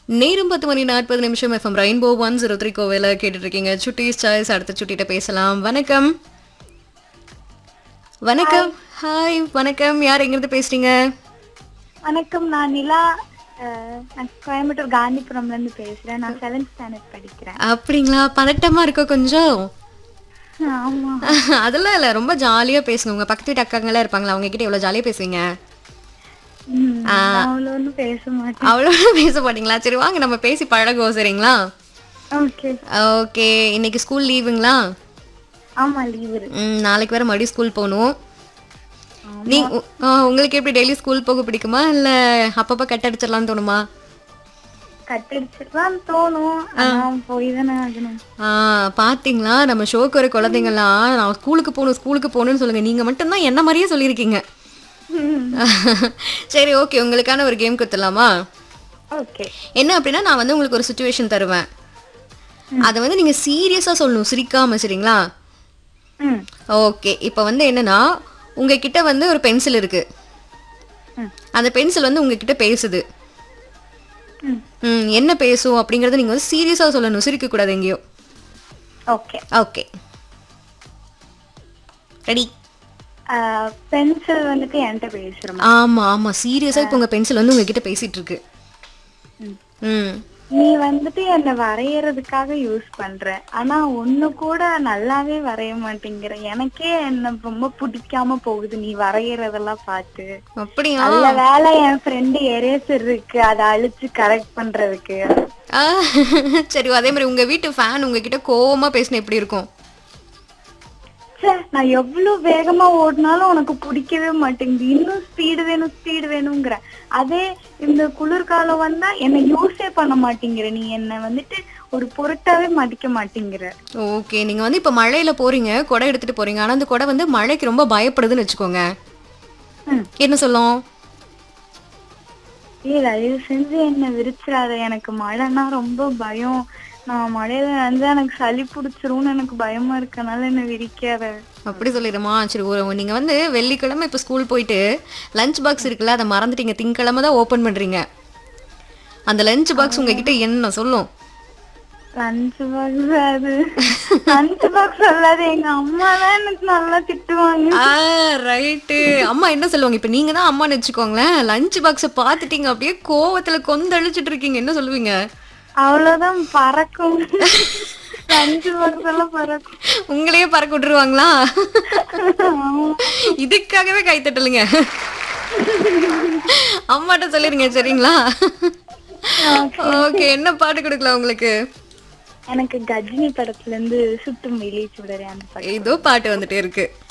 நேரம் பத்து மணி நாற்பது நிமிஷம் FM rainbow one zero three கோவில கேட்டுட்டு இருக்கீங்க சுட்டீஸ் சாய்ஸ் அடுத்த சுட்டிட்ட பேசலாம் வணக்கம் வணக்கம் ஹாய் வணக்கம் யார் எங்கிருந்து பேசுறீங்க வணக்கம் நான் நிலா அஹ், நான் கோயம்புத்தூர் காந்திபுரம்ல இருந்து பேசுறேன் நான் செவன்த் ஸ்டாண்டர்ட் படிக்கிறேன் அப்படிங்களா பதட்டமா இருக்கோ கொஞ்சம் ஆமா அதெல்லாம் இல்ல ரொம்ப ஜாலியா பேசுங்க உங்க பக்கத்து வீட்டு அக்காங்கெல்லாம் இருப்பாங்களா அவங்க கிட்ட எவ்வளவு ஜாலியா பேசுவீங்க ம், நான் அவ்வளோ ஒன்றும் பேச மாட்டேன் அவ்வளோ பேச மாட்டீங்களா சரி வாங்க நம்ம பேசி பழகுவோம் சரிங்களா ஓகே ஓகே இன்னைக்கு ஸ்கூல் லீவுங்களா ஆமா லீவ் இருக்கு ம், நாளைக்கு வேற மறுபடியும் ஸ்கூல் போகணும் நீ உ- ஆ, உங்களுக்கு எப்படி டெய்லி ஸ்கூல் போக பிடிக்குமா இல்ல அப்பப்ப கட் அடிச்சிடலாம்னு தோணுமா கட்டடிச்சிடலாம் தோணும் ஆனா போய் தானே ஆகணும் ஆ பாத்தீங்களா நம்ம ஷோக்கு வர குழந்தைங்கலாம் நான் ஸ்கூலுக்கு போகணும் ஸ்கூலுக்கு போகணும்னு சொல்லுங்க நீங்க மட்டும்தான் என்ன மாதிரியே சொல்லியிருக்கீங்க சரி ஓகே உங்களுக்கான ஒரு கேம் கொடுத்துடலாமா ஓகே என்ன அப்படின்னா நான் வந்து உங்களுக்கு ஒரு சுச்சுவேஷன் தருவேன் அதை வந்து நீங்க சீரியஸா சொல்லணும் சிரிக்காம சரிங்களா ம் ஓகே இப்போ வந்து என்னன்னா உங்ககிட்ட வந்து ஒரு பென்சில் இருக்கு ம். அந்த பென்சில் வந்து உங்ககிட்ட பேசுது ம் ம் என்ன பேசும் அப்படிங்கறத நீங்க வந்து சீரியஸா சொல்லணும் சிரிக்க கூடாது எங்கேயோ ஓகே ஓகே ரெடி பென்சில் வந்துட்டு என்கிட்ட பேசுறோம் ஆமா ஆமா சீரியஸா இப்போ உங்க பென்சில் வந்து உங்ககிட்ட பேசிட்டு இருக்கு ம். ம் நீ வந்துட்டு என்ன வரையறதுக்காக யூஸ் பண்ற ஆனா ஒண்ணு கூட நல்லாவே வரைய மாட்டேங்கிற எனக்கே என்ன ரொம்ப பிடிக்காம போகுது நீ வரையறதெல்லாம் பார்த்து அப்படியா நல்ல வேலை என் ஃப்ரெண்டு எரேசர் இருக்கு அதை அழிச்சு கரெக்ட் பண்றதுக்கு ஆ, சரி அதே மாதிரி உங்க வீட்டு ஃபேன் உங்ககிட்ட கோவமா பேசினா எப்படி இருக்கும் ச்சே, நான் எவ்வளவு வேகமா ஓடினாலும் உனக்கு பிடிக்கவே மாட்டேங்குது இன்னும் ஸ்பீடு வேணும் ஸ்பீடு வேணுங்கிற அதே இந்த குளிர்காலம் வந்தா என்ன யூஸே பண்ண மாட்டேங்கிற நீ என்ன வந்துட்டு ஒரு பொருட்டாவே மதிக்க மாட்டேங்கிற ஓகே நீங்க வந்து இப்ப மழையில போறீங்க குடை எடுத்துட்டு போறீங்க ஆனா அந்த குடை வந்து மழைக்கு ரொம்ப பயப்படுதுன்னு வச்சுக்கோங்க ம். என்ன சொல்லும் ஏய் தயவு செஞ்சு என்ன விரிச்சிடாத எனக்கு மழைன்னா ரொம்ப பயம் நான் மழையில நனைஞ்சா எனக்கு சளி பிடிச்சிரும்னு எனக்கு பயமா இருக்கனால என்ன விரிக்காத அப்படி சொல்லிடுமா சரி ஒரு நீங்க வந்து வெள்ளிக்கிழமை இப்ப ஸ்கூல் போயிட்டு லஞ்ச் பாக்ஸ் இருக்குல்ல அதை மறந்துட்டீங்க திங்கக்கிழமை தான் ஓபன் பண்றீங்க அந்த லஞ்ச் பாக்ஸ் உங்ககிட்ட என்ன சொல்லும் லஞ்ச் பாக்ஸ் அது லஞ்ச் பாக்ஸ் சொல்லாது எங்க அம்மா தான் எனக்கு நல்லா திட்டுவாங்க ஆ ரைட்டு அம்மா என்ன சொல்லுவாங்க இப்ப நீங்க தான் அம்மான்னு வச்சுக்கோங்களேன் லஞ்ச் பாக்ஸை பார்த்துட்டீங்க அப்படியே கோவத்துல கொந்தளிச்சிட்டு இருக்கீங்க என்ன சொல்லுவீங்க அவ்வளவுதான் பறக்கும் லஞ்ச் பாக்ஸ் எல்லாம் பறக்கும் உங்களையே பறக்க விட்டுருவாங்களா ஆமா. இதுக்காகவே கை தட்டலுங்க அம்மாட்ட சொல்லிருங்க சரிங்களா ஓகே என்ன பாட்டு கொடுக்கலாம் உங்களுக்கு எனக்கு கஜினி படத்துல இருந்து சுட்டும் வெளியே சுடறேன் அந்த படம் ஏதோ பாட்டு வந்துட்டே இருக்கு